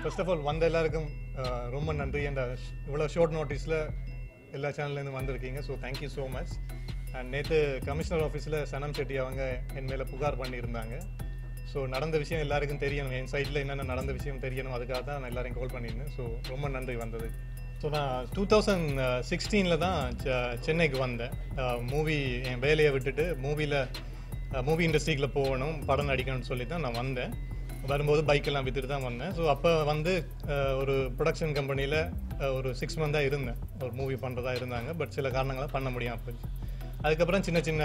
First of all வந்த எல்லாருக்கும் அஹ், ரொம்ப நன்றி அண்ட் இவ்வளோ ஷார்ட் நோட்டீஸில் எல்லா சேனல்லேருந்து வந்திருக்கீங்க so thank you so much and நேற்று கமிஷனர் ஆஃபீஸில் சனம் செட்டி அவங்க என் மேலே புகார் பண்ணியிருந்தாங்க ஸோ நடந்த விஷயம் எல்லாருக்கும் தெரியணும் என் சைடில் என்னென்ன நடந்த விஷயம் தெரியணும் அதுக்காக தான் நான் எல்லாரையும் கால் பண்ணியிருந்தேன் ஸோ ரொம்ப நன்றி வந்தது ஸோ நான் டூ தௌசண்ட் சிக்ஸ்டீனில் தான் செ- சென்னைக்கு வந்தேன் மூவி என் வேலையை விட்டுட்டு மூவியில் மூவி இண்டஸ்ட்ரிக்குள்ள போகணும் படம் நடிக்கணும்னு சொல்லி தான் நான் வந்தேன் வரும்போது பைக்கெல்லாம் விற்றுட்டு தான் வந்தேன் ஸோ அப்போ வந்து அஹ், ஒரு ப்ரொடக்ஷன் கம்பெனியில் ஒரு சிக்ஸ் மந்தாக இருந்தேன் ஒரு மூவி பண்ணுறதா இருந்தாங்க பட் சில காரணங்களால் பண்ண முடியாம போச்சு அதுக்கப்புறம் சின்ன சின்ன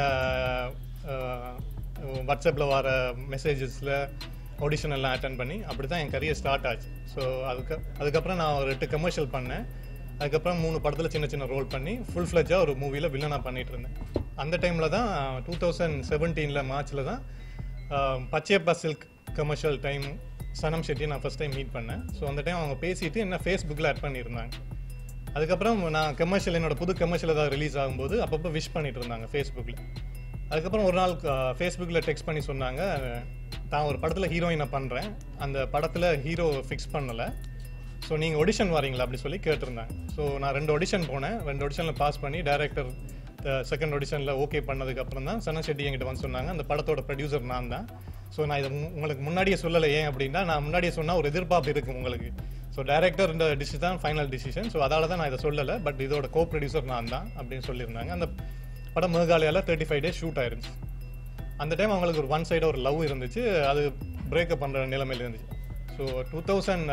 வாட்ஸ்அப்பில் வர மெசேஜஸில் ஆடிஷன் எல்லாம் அட்டன் பண்ணி அப்படி தான் என் கரியர் ஸ்டார்ட் ஆச்சு ஸோ அதுக்கு அதுக்கப்புறம் நான் ஒரு எட்டு கமர்ஷியல் பண்ணேன் அதுக்கப்புறம் மூணு படத்தில் சின்ன சின்ன ரோல் பண்ணி ஃபுல் ஃப்ளெஜாக ஒரு மூவியில் வில்லனாக பண்ணிட்டு இருந்தேன் அந்த டைமில் தான் டூ தௌசண்ட் செவன்டீனில் மார்ச்சில் தான் ஆஹ், Pachaiyappa silk commercial time Sanam ஷெட்டியை நான் ஃபஸ்ட் டைம் மீட் பண்ணேன் ஸோ அந்த டைம் அவங்க பேசிட்டு என்ன ஃபேஸ்புக்கில் ஆட் பண்ணியிருந்தாங்க அதுக்கப்புறம் நான் கமர்ஷியல் என்னோட புது கமர்ஷியல் ஏதாவது ரிலீஸ் ஆகும்போது அப்பப்போ விஷ் பண்ணிட்டு இருந்தாங்க ஃபேஸ்புக்கில் அதுக்கப்புறம் ஒரு நாள் ஃபேஸ்புக்கில் டெக்ஸ்ட் பண்ணி சொன்னாங்க தான் ஒரு படத்தில் ஹீரோயினை பண்ணுறேன் அந்த படத்தில் ஹீரோ ஃபிக்ஸ் பண்ணலை ஸோ நீங்கள் ஆடிஷன் வரீங்களா அப்படி சொல்லி கேட்டிருந்தாங்க ஸோ நான் ரெண்டு ஆடிஷன் போனேன் ரெண்டு ஆடிஷனில் பாஸ் பண்ணி டேரக்டர் செகண்ட் ஆடிஷனில் ஓகே பண்ணதுக்கப்புறம் தான் சன செட்டி என்கிட்ட வந்து சொன்னாங்க அந்த படத்தோட ப்ரொடியூசர் நான் தான் ஸோ நான் இதை மு- உங்களுக்கு முன்னாடியே சொல்லலை ஏன் அப்படின்னா நான் முன்னாடியே சொன்னால் ஒரு எதிர்பார்ப்பு இருக்கும் உங்களுக்கு ஸோ டேரக்டர் இந்த டிசிஷன் தான் ஃபைனல் டிசிஷன் ஸோ அதால தான் நான் இதை சொல்லலை பட் இதோட கோ ப்ரொடியூசர் நான் தான் அப்படின்னு சொல்லியிருந்தாங்க அந்த படம் மேகாலயாவில் தேர்ட்டி ஃபைவ் டேஸ் ஷூட் ஆயிருந்துச்சு அந்த டைம் அவங்களுக்கு ஒரு ஒன் சைடு ஒரு லவ் இருந்துச்சு அது பிரேக்கப் பண்ணுற நிலைமையில இருந்துச்சு ஸோ டூ தௌசண்ட்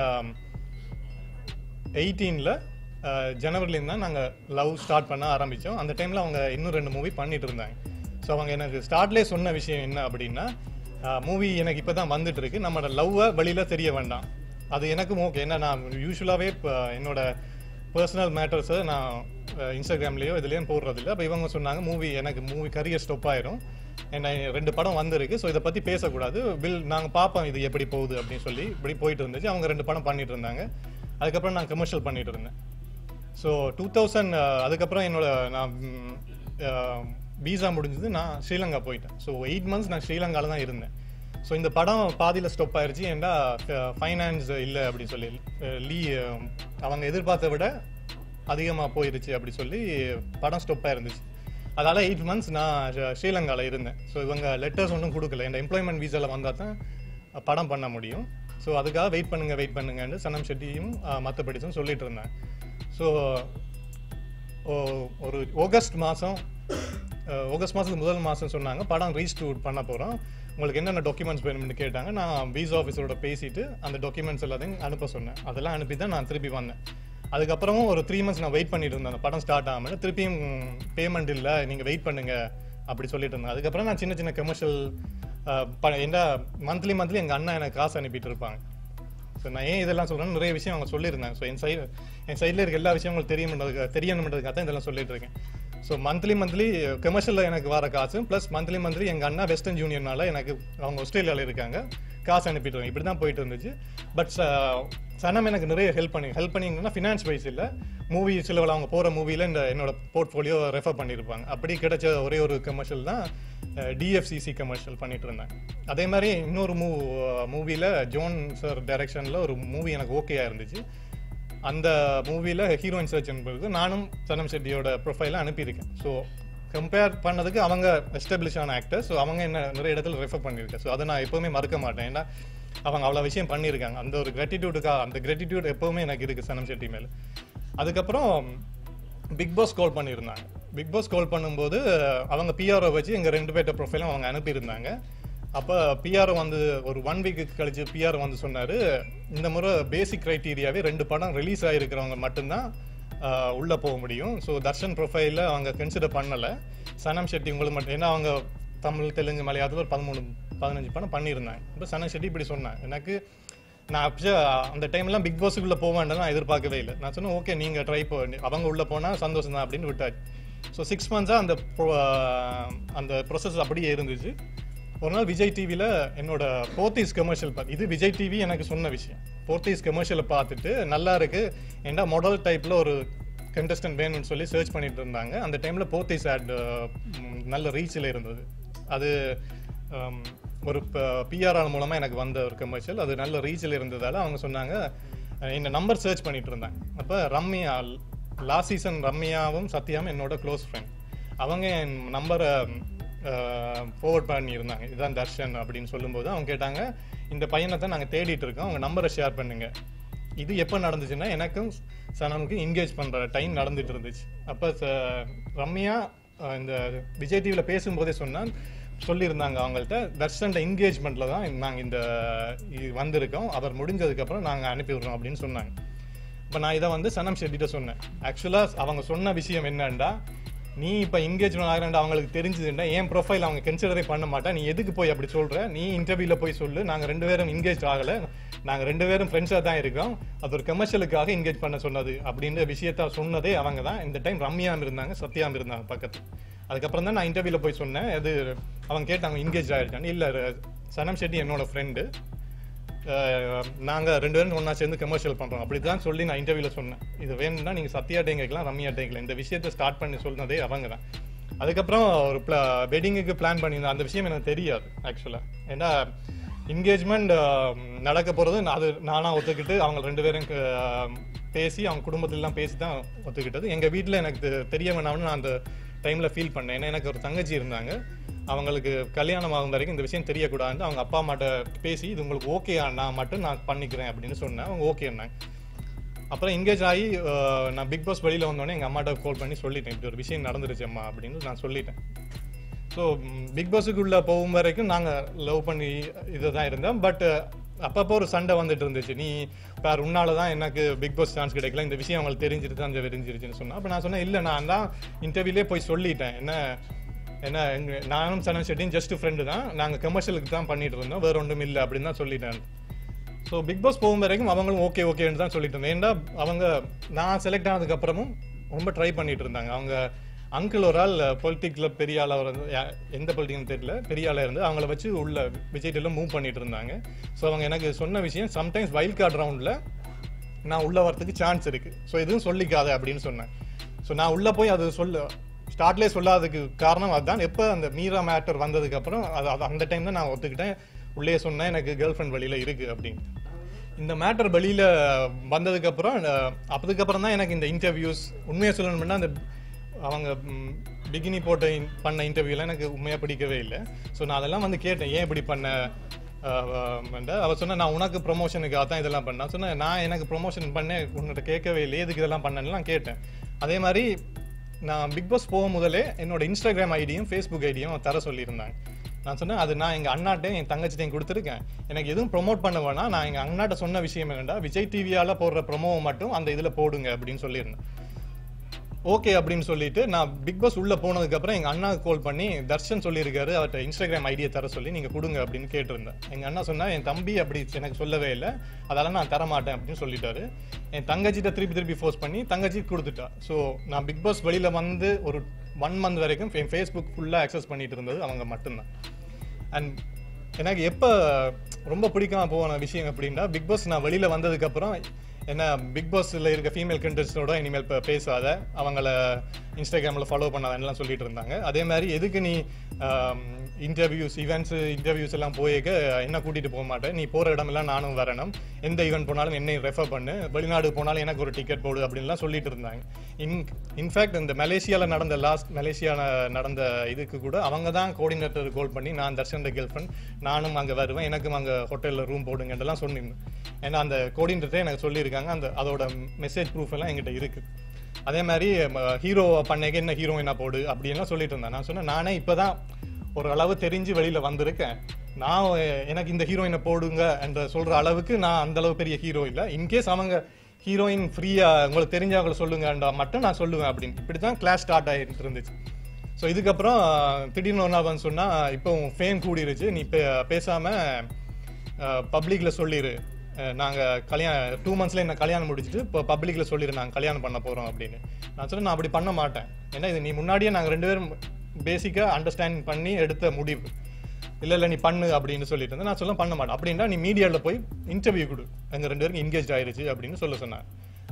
எயிட்டீனில் ஜனவரிலேருந்து தான் நாங்கள் லவ் ஸ்டார்ட் பண்ண ஆரம்பித்தோம் அந்த டைமில் அவங்க இன்னும் ரெண்டு மூவி பண்ணிட்டு இருந்தாங்க ஸோ அவங்க எனக்கு ஸ்டார்ட்லேயே சொன்ன விஷயம் என்ன அப்படின்னா மூவி எனக்கு இப்போ தான் வந்துட்டு இருக்கு நம்மளோட லவ்வை வெளியில் தெரிய வேண்டாம் அது எனக்கும் ஓகே ஏன்னா நான் யூஸ்வலாகவே இப்போ என்னோட பர்சனல் மேட்டர்ஸை நான் இன்ஸ்டாகிராம்லேயோ இதுலேயும் போடுறதில்ல அப்போ இவங்க சொன்னாங்க மூவி எனக்கு மூவி கரியர் ஸ்டாப் ஆயிரும் என்ன ரெண்டு படம் வந்திருக்கு ஸோ இதை பற்றி பேசக்கூடாது வில் நாங்கள் பார்ப்போம் இது எப்படி போகுது அப்படின்னு சொல்லி இப்படி போயிட்டு இருந்துச்சு அவங்க ரெண்டு படம் பண்ணிட்டு இருந்தாங்க அதுக்கப்புறம் நான் கமர்ஷியல் பண்ணிட்டு இருந்தேன் ஸோ டூ தௌசண்ட் அதுக்கப்புறம் என்னோட நான் வீசா முடிஞ்சது நான் ஸ்ரீலங்கா போயிட்டேன் ஸோ எயிட் மந்த்ஸ் நான் ஸ்ரீலங்காவில் தான் இருந்தேன் ஸோ இந்த படம் பாதியில் ஸ்டாப் ஆயிருச்சு ஏன்டா ஃபைனான்ஸ் இல்லை அப்படி சொல்லி அஹ், லீ அஹ், அவங்க எதிர்பார்த்த விட அதிகமாக போயிருச்சு அப்படி சொல்லி படம் ஸ்டாப் ஆயிருந்துச்சு அதால் எயிட் மந்த்ஸ் நான் ஸ்ரீ- ஸ்ரீலங்காவில் இருந்தேன் ஸோ இவங்க லெட்டர்ஸ் ஒன்றும் கொடுக்கல இந்த எம்ப்ளாய்மெண்ட் வீசாவில் வந்தால் தான் படம் பண்ண முடியும் ஸோ அதுக்காக வெயிட் பண்ணுங்க வெயிட் பண்ணுங்கன்னு சனம் ஷெட்டியும் மற்ற படிச்சும் சொல்லிட்டு இருந்தாங்க ஸோ ஒரு ஆகஸ்ட் மாதம் ஆகஸ்ட் மாதத்துக்கு முதல் மாதம் சொன்னாங்க படம் ரீஸ்டூட் பண்ண போகிறோம் உங்களுக்கு என்னென்ன டாக்குமெண்ட்ஸ் வேணும்னு கேட்டாங்க நான் வீசா ஆஃபீஸரோட பேசிட்டு அந்த டாக்குமெண்ட்ஸ் எல்லாத்தையும் அனுப்ப சொன்னேன் அதெல்லாம் அனுப்பி தான் நான் திருப்பி வந்தேன் அதுக்கப்புறமும் ஒரு த்ரீ மந்த்ஸ் நான் வெயிட் பண்ணிட்டு இருந்தேன் அந்த படம் ஸ்டார்ட் ஆகாமல் திருப்பியும் பேமெண்ட் இல்லை நீங்கள் வெயிட் பண்ணுங்க அப்படி சொல்லிட்டு இருந்தேன் அதுக்கப்புறம் நான் சின்ன சின்ன கமர்ஷியல் என்ன மந்த்லி மந்த்லி எங்கள் அண்ணா எனக்கு காசு அனுப்பிட்டு இருப்பாங்க ஸோ நான் ஏன் இதெல்லாம் சொல்றேன்னு நிறைய விஷயம் அவங்க சொல்லியிருந்தாங்க ஸோ என் சைடு என் சைடில் இருக்க எல்லா விஷயம் உங்களுக்கு தெரியணுன்றதுக்காக தெரியணுன்றதுக்காக தான் இதெல்லாம் சொல்லிட்டு இருக்கேன் ஸோ மந்த்லி மந்த்லி கமர்ஷியலில் எனக்கு வர காசு ப்ளஸ் மந்த்லி மந்த்லி எங்கள் அண்ணா வெஸ்டர்ன் யூனியனால எனக்கு அவங்க ஆஸ்திரேலியாவில் இருக்காங்க காசு அனுப்பிட்டு இருக்காங்க இப்படி தான் போயிட்டு இருந்துச்சு பட் சனம் எனக்கு நிறைய ஹெல்ப் பண்ணி ஹெல்ப் பண்ணிங்கன்னா ஃபினான்ஸ் வைஸ் இல்லை மூவி சிலவில் அவங்க போகிற மூவியில் இந்த என்னோட போர்ட்ஃபோலியோ ரெஃபர் பண்ணியிருப்பாங்க அப்படி கிடைச்ச ஒரே ஒரு கமர்ஷியல் தான் டிஎஃப்சிசி கமர்ஷியல் பண்ணிட்டு இருந்தேன் அதே மாதிரி இன்னொரு மூ மூவியில் ஜோன் சார் டைரக்ஷனில் ஒரு மூவி எனக்கு ஓகேயா இருந்துச்சு அந்த மூவியில் ஹீரோயின் சர்ச் என்பது நானும் சனம் செட்டியோட ப்ரொஃபைலை அனுப்பியிருக்கேன் ஸோ கம்பேர் பண்ணதுக்கு அவங்க எஸ்டாப்ளிஷ் ஆன ஆக்டர் ஸோ அவங்க என்ன நிறைய இடத்துல ரெஃபர் பண்ணியிருக்கேன் ஸோ அதை நான் எப்போவுமே மறக்க மாட்டேன் ஏன்னா அவங்க அவ்வளோ விஷயம் பண்ணியிருக்காங்க அந்த ஒரு கிராட்டிடியூடுக்காக அந்த கிராட்டிடியூட் எப்போவுமே எனக்கு இருக்குது சனம் செட்டி மேலே அதுக்கப்புறம் பிக் பாஸ் கால் பண்ணியிருந்தாங்க பிக் பாஸ் கால் பண்ணும்போது அவங்க பிஆர்ஓ வச்சு எங்கள் ரெண்டு பேர்ட்ட ப்ரொஃபைலும் அவங்க அனுப்பியிருந்தாங்க அப்போ பிஆர்ஓ வந்து ஒரு ஒன் வீக்கு கழிச்சு பிஆர்ஓ வந்து சொன்னார் இந்த முறை பேசிக் க்ரைட்டீரியாவே ரெண்டு படம் ரிலீஸ் ஆகிருக்கிறவங்க மட்டும்தான் ஆஹ், உள்ள போக முடியும் ஸோ தர்ஷன் ப்ரொஃபைலில் அவங்க கன்சிடர் பண்ணலை சனம் ஷெட்டி உங்களுக்கு மட்டும் ஏன்னா அவங்க தமிழ் தெலுங்கு மலையாளத்தில் ஒரு பதிமூணு பதினஞ்சு படம் பண்ணியிருந்தாங்க இப்போ சனம் ஷெட்டி இப்படி சொன்னாங்க எனக்கு நான் அப்போ அந்த டைம்லாம் பிக் பாஸுக்குள்ளே போவேன்டா நான் எதிர்பார்க்கவே இல்லை நான் சொன்னேன் ஓகே நீங்கள் ட்ரை பண்ணி அவங்க உள்ளே போனால் சந்தோஷம் தான் அப்படின்னு விட்டாச்சு ஸோ சிக்ஸ் மந்த்ஸாக அந்த pro- அந்த ப்ரொசஸ் அப்படியே இருந்துச்சு ஒரு நாள் விஜய் டிவியில் என்னோட போர்த்தீஸ் கமர்ஷியல் பார்த்து இது விஜய் டிவி எனக்கு சொன்ன விஷயம் போர்த்தீஸ் கமர்ஷியலை பார்த்துட்டு நல்லா இருக்கு ஏன்டா மாடல் டைப்பில் ஒரு கண்டஸ்டன்ட் வேணும்னு சொல்லி சர்ச் பண்ணிட்டு இருந்தாங்க அந்த டைமில் போர்த்தீஸ் ஆட் நல்ல ரீச்சில் இருந்தது அது ஒரு பிஆர்ஆர் மூலமாக எனக்கு வந்த ஒரு கமர்ஷியல் அது நல்ல ரீச்சில் இருந்ததால அவங்க சொன்னாங்க அஹ், இந்த நம்பர் சர்ச் பண்ணிட்டு இருந்தேன் அப்போ ரம்யா லாஸ்ட் சீசன் ரம்யாவும் சத்யாவும் என்னோட க்ளோஸ் ஃப்ரெண்ட் அவங்க என் நம்பரை ஃபார்வர்ட் பண்ணியிருந்தாங்க இதுதான் தர்ஷன் அப்படின்னு சொல்லும்போது அவங்க கேட்டாங்க இந்த பையனை தான் நாங்கள் தேடிட்டு இருக்கோம் அவங்க நம்பரை ஷேர் பண்ணுங்க இது எப்போ நடந்துச்சுன்னா எனக்கும் சனமுக்கும் என்கேஜ் பண்ணுற டைம் நடந்துட்டு இருந்துச்சு அப்போ ரம்யா அஹ், இந்த விஜய் டிவியில் பேசும்போதே சொன்னால் சொல்லியிருந்தாங்க அவங்கள்ட்ட தர்ஷன்ட என்கேஜ்மெண்ட்டில் தான் நாங்கள் இந்த இது வந்திருக்கோம் அவர் முடிஞ்சதுக்கப்புறம் நாங்கள் அனுப்பி விடுறோம் அப்படின்னு சொன்னாங்க இப்போ நான் இதை வந்து சனம் ஷெட்டிட்ட சொன்னேன் ஆக்சுவலாக அவங்க சொன்ன விஷயம் என்னன்னா நீ இப்போ என்கேஜ்மெண்ட் ஆகிறேன் அவங்களுக்கு தெரிஞ்சதுன்னா என் ப்ரொஃபைல் அவங்க கன்சிடரே பண்ண மாட்டா நீ எதுக்கு போய் அப்படி சொல்ற நீ இன்டர்வியூவில் போய் சொல்லு நாங்கள் ரெண்டு பேரும் என்கேஜ் ஆகலை நாங்கள் ரெண்டு பேரும் ஃப்ரெண்ட்ஸாக தான் இருக்கோம் அது ஒரு கமர்ஷியலுக்காக என்கேஜ் பண்ண சொன்னது அப்படின்ற விஷயத்த சொன்னதே அவங்க தான் இந்த டைம் ரம்யாம் இருந்தாங்க சத்யாம் இருந்தாங்க பக்கத்து அதுக்கப்புறம் தான் நான் இன்டர்வியூவில் போய் சொன்னேன் அது அவங்க கேட்டாங்க என்கேஜ் ஆகிருக்கான்னு இல்லை சனம் ஷெட்டி என்னோட ஃப்ரெண்டு நாங்கள் ரெண்டு பேரும் ஒன்றா சேர்ந்து கமர்ஷியல் பண்ணுறோம் அப்படி தான் சொல்லி நான் இன்டர்வியூவில் சொன்னேன் இது வேணும்னா நீங்கள் சத்யா டேங்கலாம் ரம்யா டேங்கலாம் இந்த விஷயத்தை ஸ்டார்ட் பண்ணி சொன்னதே அவங்க தான் அதுக்கப்புறம் ஒரு பிள வெட்டிங்குக்கு பிளான் பண்ணியிருந்தேன் அந்த விஷயம் எனக்கு தெரியாது ஆக்சுவலாக ஏன்னா என்கேஜ்மெண்ட் நடக்க போகிறது அது நானாக ஒத்துக்கிட்டு அவங்க ரெண்டு பேரும் க- பேசி அவங்க குடும்பத்திலலாம் பேசி தான் ஒத்துக்கிட்டது எங்கள் வீட்டில் எனக்கு தெ- தெரிய வேணாம்னு நான் அந்த டைமில் ஃபீல் பண்ணேன் ஏன்னா எனக்கு ஒரு தங்கச்சி இருந்தாங்க அவங்களுக்கு கல்யாணம் ஆகும் வரைக்கும் இந்த விஷயம் தெரியக்கூடாதுன்னு அவங்க அப்பா அம்மாட்ட பேசி இது உங்களுக்கு ஓகே நான் மட்டும் நான் பண்ணிக்கிறேன் அப்படின்னு சொன்னேன் அவங்க ஓகேன்னாங்க அப்புறம் எங்கேஜ் ஆகி அஹ், நான் பிக் பாஸ் வெளியில் வந்தோடனே எங்கள் அம்மாட்ட கால் பண்ணி சொல்லிட்டேன் இப்படி ஒரு விஷயம் நடந்துருச்சு அம்மா அப்படின்னு நான் சொல்லிட்டேன் ஸோ பிக் பாஸுக்குள்ளே போகும் வரைக்கும் நாங்கள் லவ் பண்ணி இதை தான் இருந்தோம் பட் அப்பப்போ ஒரு சண்டை வந்துட்டு இருந்துச்சு நீ வேறு உன்னால தான் எனக்கு பிக் பாஸ் சான்ஸ் கிடைக்கல இந்த விஷயம் அவங்களுக்கு தெரிஞ்சிட்டு தான் தெரிஞ்சிருச்சுன்னு சொன்னா அப்போ நான் சொன்னேன் இல்லை நான் தான் இன்டர்வியூலே போய் சொல்லிட்டேன் என்ன என்ன எங்க நானும் சனம் ஷெட்டியும் ஜஸ்ட் ஃப்ரெண்டு தான் நாங்கள் கமர்ஷியலுக்கு தான் பண்ணிட்டு இருந்தோம் வேற ஒன்றும் இல்லை அப்படின்னு தான் சொல்லிட்டேன் ஸோ பிக் பாஸ் போகும் வரைக்கும் அவங்களும் ஓகே ஓகேன்னு தான் சொல்லிட்டு இருந்தேன் ஏன்டா அவங்க நான் செலக்ட் ஆனதுக்கு அப்புறமும் ரொம்ப ட்ரை பண்ணிட்டு இருந்தாங்க அவங்க அங்கிள் ஒரு ஆள் பொலிட்டிக்ல பெரிய ஆளாக வந்து யா- எந்த பொலிட்டிக்னு தெரியல பெரிய ஆளாக இருந்து அவங்கள வச்சு உள்ள விஜய் டிவில மூவ் பண்ணிட்டு இருந்தாங்க ஸோ அவங்க எனக்கு சொன்ன விஷயம் சம்டைம்ஸ் வைல்ட் கார்டு ரவுண்டில் நான் உள்ள வரதுக்கு சான்ஸ் இருக்கு ஸோ எதுவும் சொல்லிக்காத அப்படின்னு சொன்னேன் ஸோ நான் உள்ள போய் அது சொல்ல ஸ்டார்ட்லேயே சொல்லாததுக்கு காரணம் அதுதான் எப்போ அந்த மீரா மேட்டர் வந்ததுக்கு அப்புறம் அது அது அந்த டைம் தான் நான் ஒத்துக்கிட்டேன் உள்ளே சொன்னேன் எனக்கு கேர்ள் ஃப்ரெண்ட் வழியில இருக்கு அப்படின்னு இந்த மேட்டர் வெளியில வந்ததுக்கு அப்புறம் அஹ், அதுக்கப்புறம் தான் எனக்கு இந்த இன்டர்வியூஸ் உண்மையை சொல்லணும்னா அந்த அவங்க பிகினி போட்ட in- பண்ண இன்டர்வியூலாம் எனக்கு உண்மையாக பிடிக்கவே இல்லை ஸோ நான் அதெல்லாம் வந்து கேட்டேன் ஏன் இப்படி பண்ண அஹ், அஹ், அவ சொன்னா நான் உனக்கு ப்ரொமோஷனுக்காக தான் இதெல்லாம் பண்ணேன் சொன்னேன் நான் எனக்கு ப்ரொமோஷன் பண்ணேன் உன்கிட்ட கேட்கவே இல்லை எதுக்கு இதெல்லாம் பண்ணேன்லாம் கேட்டேன் அதே மாதிரி நான் பிக் பாஸ் போகும் முதலே என்னோட இன்ஸ்டாகிராம் ஐடியும் ஃபேஸ்புக் ஐடியும் தர சொல்லியிருந்தாங்க நான் சொன்னேன் அது நான் எங்கள் அண்ணாட்டையும் என் தங்கச்சிட்டையும் கொடுத்துருக்கேன் எனக்கு எதுவும் ப்ரோமோட் பண்ண வேணாம் நான் எங்கள் அண்ணாட்ட சொன்ன விஷயம் என்னடா விஜய் டிவியால் போடுற ப்ரொமோவை மட்டும் அந்த இதில் போடுங்க அப்படின்னு சொல்லியிருந்தேன் ஓகே அப்படின்னு சொல்லிட்டு நான் பிக் பாஸ் உள்ள போனதுக்கு அப்புறம் எங்க அண்ணா கால் பண்ணி தர்ஷன் சொல்லியிருக்காரு அவர்கிட்ட இன்ஸ்டாகிராம் ஐடியை தர சொல்லி நீங்க கொடுங்க அப்படின்னு கேட்டிருந்தேன் எங்க அண்ணா சொன்னா என் தம்பி அப்படி எனக்கு சொல்லவே இல்லை அதெல்லாம் நான் தர மாட்டேன் அப்படின்னு சொல்லிட்டாரு என் தங்கச்சிட்ட திருப்பி திருப்பி ஃபோர்ஸ் பண்ணி தங்கச்சி கொடுத்துட்டா ஸோ நான் பிக் பாஸ் வெளியில வந்து ஒரு ஒன் மந்த் வரைக்கும் என் ஃபேஸ்புக் ஃபுல்லாக அக்சஸ் பண்ணிட்டு இருந்தது அவங்க மட்டும்தான் அண்ட் எனக்கு எப்போ ரொம்ப பிடிக்காம போன விஷயம் அப்படின்னா பிக் பாஸ் நான் வெளியில் வந்ததுக்கப்புறம் என்ன பிக் பாஸில் இருக்க ஃபீமேல் கண்டஸ்டோட இனிமேல் இப்போ பேசாத அவங்கள இன்ஸ்டாகிராமில் ஃபாலோ பண்ணாதன்னுலாம் சொல்லிட்டு இருந்தாங்க அதே மாதிரி எதுக்கு நீ இன்டர்வியூஸ் ஈவெண்ட்ஸ் இன்டர்வியூஸ் எல்லாம் போயிருக்க என்ன கூட்டிகிட்டு போக மாட்டேன் நீ போகிற இடமெல்லாம் நானும் வரணும் எந்த ஈவெண்ட் போனாலும் என்னை ரெஃபர் பண்ணு வெளிநாடு போனாலும் எனக்கு ஒரு டிக்கெட் போடு அப்படின்லாம் சொல்லிட்டு இருந்தாங்க இன் இன்ஃபேக்ட் இந்த மலேசியாவில் நடந்த லாஸ்ட் மலேசியாவில் நடந்த இதுக்கு கூட அவங்க தான் கோஆர்டினேட்டர் கோல் பண்ணி நான் தர்ஷன் கேர்ள் ஃப்ரெண்ட் நானும் அங்கே வருவேன் எனக்கும் அங்கே ஹோட்டலில் ரூம் போடுங்கன்றலாம் சொன்னிருந்தேன் ஏன்னா அந்த கோஆர்டினேட்டரே எனக்கு சொல்லியிருக்காங்க அந்த அதோட மெசேஜ் ப்ரூஃப் எல்லாம் என்கிட்ட இருக்கு அதே மாதிரி ஹீரோ பண்ணைக்கு என்ன ஹீரோயினா போடு அப்படின்லாம் சொல்லிட்டு இருந்தேன் நான் சொன்னேன் நானே இப்போதான் ஒரு அளவு தெரிஞ்சு வெளியில வந்திருக்கேன் நான் அஹ், எனக்கு இந்த ஹீரோயினை போடுங்க என்ற சொல்ற அளவுக்கு நான் அந்த அளவு பெரிய ஹீரோ இல்லை இன்கேஸ் அவங்க ஹீரோயின் ஃப்ரீயா உங்களுக்கு தெரிஞ்சவங்களை சொல்லுங்கன்றா மட்டும் நான் சொல்லுவேன் அப்படின்னு இப்படி தான் கிளாஸ் ஸ்டார்ட் ஆகிட்டு இருந்துச்சு ஸோ இதுக்கப்புறம் திடீர்னு ஒரு நாள் வந்து சொன்னா இப்போ ஃபேம் கூடிருச்சு நீ பே பேசாம பப்ளிக்ல சொல்லிடு அஹ் நாங்க கல்யாணம் டூ மந்த்ஸ்ல என்ன கல்யாணம் முடிச்சுட்டு இப்போ பப்ளிக்ல சொல்லிடு நாங்க கல்யாணம் பண்ண போறோம் அப்படின்னு நான் சொன்னேன் நான் அப்படி பண்ண மாட்டேன் ஏன்னா இது நீ முன்னாடியே நாங்க ரெண்டு பேரும் பேசிக்கா அண்டர்ஸ்டாண்ட் பண்ணி எடுத்த முடிவு இல்ல இல்ல நீ பண்ணு அப்படின்னு சொல்லிட்டு இருந்தேன் நான் சொல்ல பண்ண மாட்டேன் அப்படின்னா நீ மீடியாவில் போய் இன்டர்வியூ கொடு எங்க ரெண்டு பேரும் என்கேஜ் ஆயிருச்சு அப்படின்னு சொல்ல சொன்னாங்க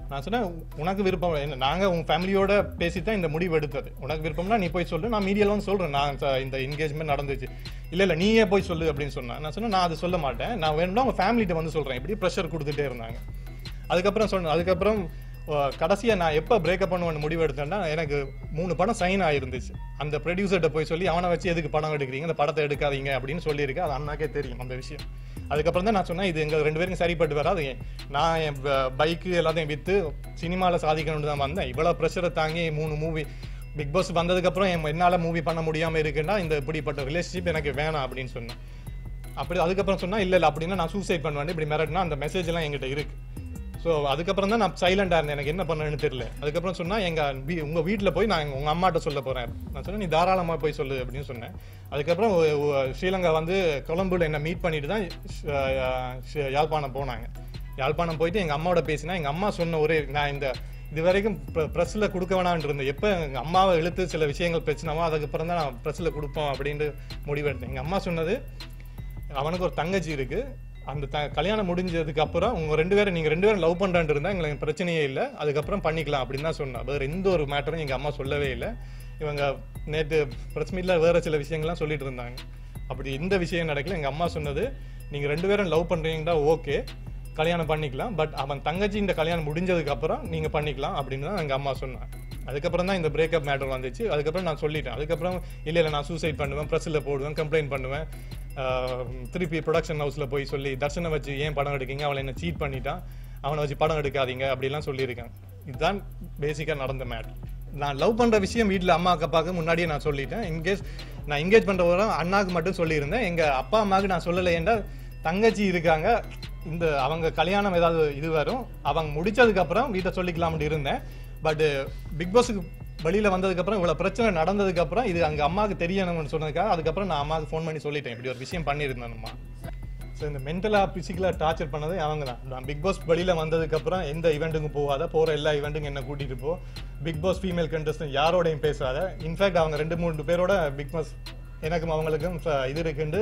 நான் சொன்னேன் உனக்கு விருப்பம் என்ன நாங்கள் உன் ஃபேமிலியோட பேசி தான் இந்த முடிவு எடுத்தது உனக்கு விருப்பம்னா நீ போய் சொல்லு நான் மீடியால வந்து சொல்கிறேன் நான் ச- இந்த என்கேஜ்மெண்ட் நடந்துச்சு இல்லை இல்லை நீயே போய் சொல்லு அப்படின்னு சொன்னேன் நான் சொன்னேன் நான் அதை சொல்ல மாட்டேன் நான் வேணும்னா அவங்க ஃபேமிலிட்ட வந்து சொல்கிறேன் இப்படி ப்ரெஷர் கொடுத்துட்டே இருந்தாங்க அதுக்கப்புறம் சொன்ன அதுக்கப்புறம் கடைசியாக நான் எப்போ பிரேக்கப் பண்ணுவேன்னு முடிவு எடுத்தேன்னா எனக்கு மூணு படம் சைன் ஆயிருந்துச்சு அந்த ப்ரொடியூசர்கிட்ட போய் சொல்லி அவனை வச்சு எதுக்கு படம் எடுக்கிறீங்க இந்த படத்தை எடுக்காதீங்க அப்படின்னு சொல்லியிருக்கேன் அது அண்ணாக்கே தெரியும் அந்த விஷயம் அதுக்கப்புறம் தான் நான் சொன்னேன் இது எங்கள் ரெண்டு பேருக்கும் சரிப்பட்டு வராது நான் என் பைக்கு எல்லாத்தையும் விற்று சினிமாவில் சாதிக்கணும்னு தான் வந்தேன் இவ்வளோ ப்ரெஷரை தாங்கி மூணு மூவி பிக் பாஸ் வந்ததுக்கப்புறம் என் என்னால் மூவி பண்ண முடியாமல் இருக்குன்னா இந்த இப்படிப்பட்ட ரிலேஷன்ஷிப் எனக்கு வேணாம் அப்படின்னு சொன்னேன் அப்படி அதுக்கப்புறம் சொன்னா இல்ல இல்ல அப்படின்னா நான் சூசைட் பண்ணுவேன் இப்படி மிரட்டினா அந்த மெசேஜ் எல்லாம் என்கிட்ட இருக்கு ஸோ அதுக்கப்புறம் தான் நான் சைலண்டா இருந்தேன் எனக்கு என்ன பண்ணணும்னு தெரியல அதுக்கப்புறம் சொன்னா எங்க வீ- உங்க வீட்ல போய் நான் எங்க- உங்க அம்மாட்ட சொல்ல போறேன் நான் சொன்னேன் நீ தாராளமா போய் சொல்லு அப்படின்னு சொன்னேன் அதுக்கப்புறம் ஒ- ஒ- ஸ்ரீலங்கா வந்து கொலம்புல என்ன மீட் பண்ணிட்டு தான் ஷ்- அஹ் ஷ்- யாழ்ப்பாணம் போனாங்க யாழ்ப்பாணம் போயிட்டு எங்க அம்மாவோட பேசினா எங்க அம்மா சொன்ன ஒரே நான் இந்த இது வரைக்கும் ப்ரெஸ்ஸில் கொடுக்க வேணாம்னு இருந்தேன் எப்போ எங்கள் அம்மாவை இழுத்து சில விஷயங்கள் பிரச்சனவோ அதுக்கப்புறம் தான் நான் ப்ரெஸ்ஸில் கொடுப்போம் அப்படின்ட்டு முடிவெடுத்தேன் எங்கள் அம்மா சொன்னது அவனுக்கு ஒரு தங்கச்சி இருக்கு அந்த த கல்யாணம் முடிஞ்சதுக்கு அப்புறம் உங்க ரெண்டு பேரும் நீங்க ரெண்டு பேரும் லவ் பண்றான்னு இருந்தா எங்களுக்கு பிரச்சனையே இல்லை அதுக்கப்புறம் பண்ணிக்கலாம் அப்படின்னு தான் சொன்னா வேற எந்த ஒரு மேட்டரும் எங்க அம்மா சொல்லவே இல்லை இவங்க நேற்று பிரஸ் மீட்ல வேற சில விஷயங்கள்லாம் சொல்லிட்டு இருந்தாங்க அப்படி எந்த விஷயம் நடக்கல எங்க அம்மா சொன்னது நீங்க ரெண்டு பேரும் லவ் பண்றீங்கன்னா ஓகே கல்யாணம் பண்ணிக்கலாம் பட் அவன் தங்கச்சி இந்த கல்யாணம் முடிஞ்சதுக்கு அப்புறம் நீங்க பண்ணிக்கலாம் அப்படின்னு தான் எங்க அம்மா சொன்னாங்க அதுக்கப்புறம் தான் இந்த பிரேக்கப் மேட்டர் வந்துச்சு அதுக்கப்புறம் நான் சொல்லிட்டேன் அதுக்கப்புறம் இல்லை இல்லை நான் சூசைட் பண்ணுவேன் ப்ரெஸ்ஸில் போடுவேன் கம்ப்ளைண்ட் பண்ணுவேன் ஆஹ் திருப்பி ப்ரொடக்ஷன் ஹவுஸில் போய் சொல்லி தர்ஷனை வச்சு ஏன் படம் எடுக்கீங்க அவளை என்ன சீட் பண்ணிட்டான் அவனை வச்சு படம் எடுக்காதீங்க அப்படிலாம் சொல்லியிருக்கேன் இதுதான் பேசிக்காக நடந்த மேட்டர் நான் லவ் பண்ற விஷயம் வீட்டில் அம்மா அப்பாவுக்கு முன்னாடியே நான் சொல்லிட்டேன் இன்கேஸ் நான் என்கேஜ் பண்ற வரை அண்ணாக்கு மட்டும் சொல்லியிருந்தேன் எங்க அப்பா அம்மாவுக்கு நான் சொல்லலை ஏன்டா தங்கச்சி இருக்காங்க இந்த அவங்க கல்யாணம் ஏதாவது இது வரும் அவங்க முடிச்சதுக்கு அப்புறம் வீட்டை சொல்லிக்கலாம்னு இருந்தேன் பட் பிக் பாஸுக்கு வெளியில வந்ததுக்கு அப்புறம் இவ்வளவு பிரச்சனை நடந்ததுக்கு அப்புறம் இது அங்க அம்மாவுக்கு தெரியணும்னு சொன்னதுக்காக அதுக்கப்புறம் நான் அம்மாவுக்கு ஃபோன் பண்ணி சொல்லிட்டேன் இப்படி ஒரு விஷயம் பண்ணியிருந்தேன்மா ஸோ இந்த மென்டலாக ஃபிசிக்கலாக டார்ச்சர் பண்ணதே அவங்க தான் நான் பிக் பாஸ் வெளியில் வந்ததுக்கப்புறம் எந்த ஈவெண்ட்டுக்கும் போகாத போகிற எல்லா ஈவெண்ட்டுக்கும் என்ன கூட்டிகிட்டு போ பிக் பாஸ் ஃபீமேல் கண்டஸ்டன் யாரோடையும் பேசாத இன்ஃபேக்ட் அவங்க ரெண்டு மூணு பேரோட பிக் பாஸ் எனக்கும் அவங்களுக்கும் ச- இது இருக்குண்டு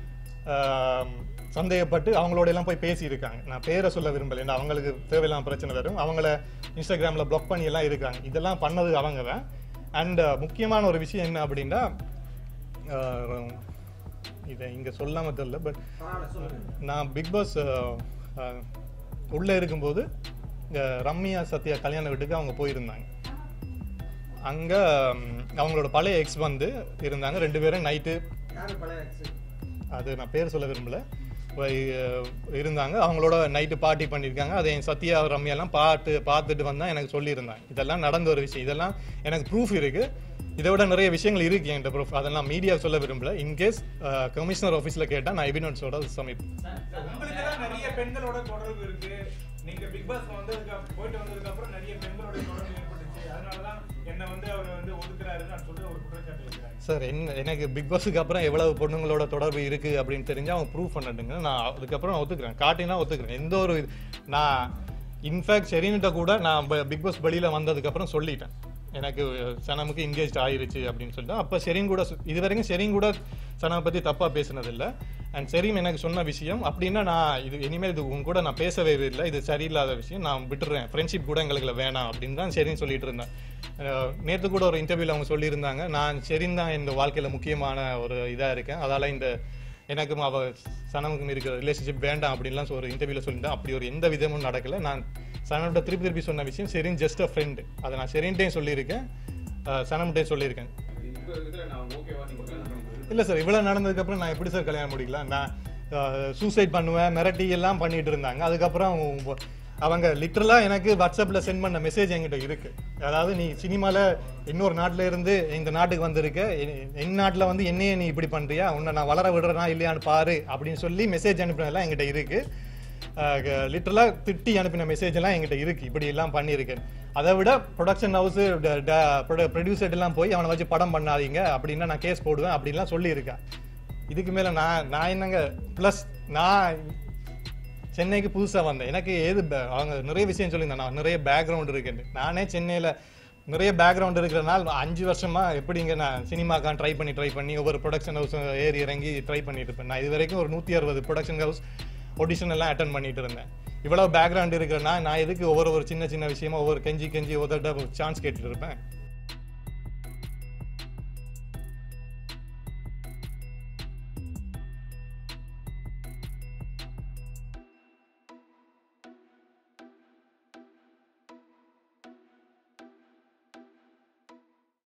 ஆம், சந்தேகப்பட்டு அவங்களோட எல்லாம் போய் பேசியிருக்காங்க நான் பேரை சொல்ல விரும்பல ஏன்னா அவங்களுக்கு தேவையில்லாம பிரச்சனை வரும் அவங்கள இன்ஸ்டாகிராமில் ப்ளாக் பண்ணி எல்லாம் இருக்காங்க இதெல்லாம் பண்ணது அவங்க தான் அண்ட் முக்கியமான ஒரு விஷயம் என்ன அப்படின்னா ஆஹ், இதை இங்கே சொல்லாம தெரியல பட் நான் பிக் பாஸ் உள்ளே இருக்கும்போது இங்க ரம்யா சத்யா கல்யாண வீட்டுக்கு அவங்க போயிருந்தாங்க அங்கே அவங்களோட பழைய எக்ஸ் வந்து இருந்தாங்க ரெண்டு பேரும் நைட்டு யாரு பழைய ex? அது நான் பேர் சொல்ல விரும்பல போய், அஹ், இருந்தாங்க அவங்களோட நைட்டு பார்ட்டி பண்ணியிருக்காங்க அதை என் சத்யா ரம்யாலாம் பார்த்து பார்த்துட்டு வந்தா எனக்கு சொல்லியிருந்தாங்க இதெல்லாம் நடந்த ஒரு விஷயம் இதெல்லாம் எனக்கு ப்ரூஃப் இருக்கு இதை விட நிறைய விஷயங்கள் இருக்கு என்கிட்ட ப்ரூஃப் அதெல்லாம் மீடியா சொல்ல விரும்பல இன்கேஸ் கமிஷனர் ஆஃபீஸில் கேட்டால் நான் எவிடன்ஸோட சமைப்பேன் உங்களுக்கு தான் நிறைய பெண்களோட தொடர்பு இருக்கு நீங்க பிக் பாஸ் வந்ததுக்கு அப்~ போயிட்டு வந்ததுக்கு அப்புறம் நிறைய பெண்களோட தொடர்பு ஏற்பட்டுச்சு அதனாலதான் என்ன வந்து அவர் வந்து ஒதுக்குறாருன்னு சொல்லிட்டு ஒரு குற்றச்சாட்டு வைக்கிறாங்க சார் என்ன எனக்கு பிக் பாஸுக்கு அப்புறம் எவ்வளவு பொண்ணுங்களோட தொடர்பு இருக்கு அப்படின்னு தெரிஞ்சு அவங்க ப்ரூவ் பண்ணட்டுங்க நான் அதுக்கப்புறம் நான் ஒத்துக்கிறேன் காட்டினா ஒத்துக்கிறேன் எந்த ஒரு இது நான் இன்ஃபேக்ட் ஷெரீன்கிட்ட கூட நான் பிக் பாஸ் வெளியில வந்ததுக்கு அப்புறம் சொல்லிட்டேன் எனக்கு சனமுக்கு என்கேஜ் ஆயிருச்சு அப்படின்னு சொல்லிட்டு அப்போ ஷெரீன் கூட சொ- இது வரைக்கும் ஷெரீன் கூட சனமை பற்றி தப்பாக பேசினதில்லை அண்ட் ஷெரீன் எனக்கு சொன்ன விஷயம் அப்படின்னா நான் இது இனிமேல் இது உங்க கூட நான் பேசவே இல்லை இது சரியில்லாத விஷயம் நான் விட்டுறேன் ஃப்ரெண்ட்ஷிப் கூட எங்களுக்கு வேணாம் அப்படின்னு தான் ஷெரீன் சொல்லிட்டு இருந்தேன் நேற்று கூட ஒரு இன்டர்வியூவில் அவங்க சொல்லியிருந்தாங்க நான் ஷெரீன் தான் இந்த வாழ்க்கையில் முக்கியமான ஒரு இதாக இருக்கேன் அதால் இந்த எனக்கும் அவ சனமுக்கும் இருக்கிற ரிலேஷன்ஷிப் வேண்டாம் அப்படின்லாம் ஒரு இன்டர்வியூவில் சொல்லிட்டேன் அப்படி ஒரு எந்த விதமும் நடக்கல நான் சனம்கிட்ட திருப்பி திருப்பி சொன்ன விஷயம் ஷெரீன் ஜஸ்ட் அ ஃப்ரெண்டு அதை நான் ஷெரீன்ட்டையும் சொல்லியிருக்கேன் சனம்கிட்டையும் சொல்லியிருக்கேன் இப்போ இதுல நான் ஓகேவா நீங்க கல்யாணம் பண்ணிக்கிறது? இல்லை சார் இவ்வளோ நடந்ததுக்கப்புறம் நான் எப்படி சார் கல்யாணம் முடிக்கலாம் நான் சூசைட் பண்ணுவேன் மிரட்டி எல்லாம் பண்ணிட்டு இருந்தாங்க அதுக்கப்புறம் உ- அவங்க லிட்டரலாக எனக்கு வாட்ஸ்அப்பில் சென்ட் பண்ண மெசேஜ் என்கிட்ட இருக்கு அதாவது நீ சினிமாவில் இன்னொரு நாட்டில் இருந்து இந்த நாட்டுக்கு வந்திருக்க எ- என் நாட்டில் வந்து என்னையே நீ இப்படி பண்ணுறியா உன்னை நான் வளர விடுறேனா இல்லையான்னு பாரு அப்படின்னு சொல்லி மெசேஜ் அனுப்பினதெல்லாம் என்கிட்ட இருக்கு லிட்டரலாக திட்டி அனுப்பின மெசேஜ் எல்லாம் என்கிட்ட இருக்கு இப்படி எல்லாம் பண்ணியிருக்கேன் அதை விட ப்ரொடக்ஷன் ஹவுஸ் ப்ரொடியூசர் எல்லாம் போய் அவனை வச்சு படம் பண்ணாதீங்க அப்படின்னா நான் கேஸ் போடுவேன் அப்படின்லாம் சொல்லியிருக்கேன் இதுக்கு மேலே நான் நான் என்னங்க ப்ளஸ் நான் சென்னைக்கு புதுசாக வந்தேன் எனக்கு ஏது பே- அவங்க நிறைய விஷயம் சொல்லியிருந்தேன் நான் நிறைய பேக்ரவுண்ட் இருக்குன்னு நானே சென்னையில் நிறைய பேக்ரவுண்ட் இருக்கிறனால அஞ்சு வருஷமா எப்படிங்க நான் சினிமாக்கான் ட்ரை பண்ணி ட்ரை பண்ணி ஒவ்வொரு ப்ரொடக்ஷன் ஹவுஸ் ஏறி இறங்கி ட்ரை பண்ணிட்டு இருப்பேன் நான் இது வரைக்கும் ஒரு நூற்றி அறுபது ப்ரொடக்ஷன் ஹவுஸ் ஆடிஷன் எல்லாம் அட்டன் பண்ணிட்டு இருந்தேன் இவ்வளவு பேக்ரவுண்ட் இருக்கிறனா நான் எதுக்கு ஒவ்வொரு ஒரு சின்ன சின்ன விஷயமா ஒவ்வொரு கெஞ்சி கெஞ்சி ஒவ்வொரு சான்ஸ் கேட்டுட்டு இருப்பேன்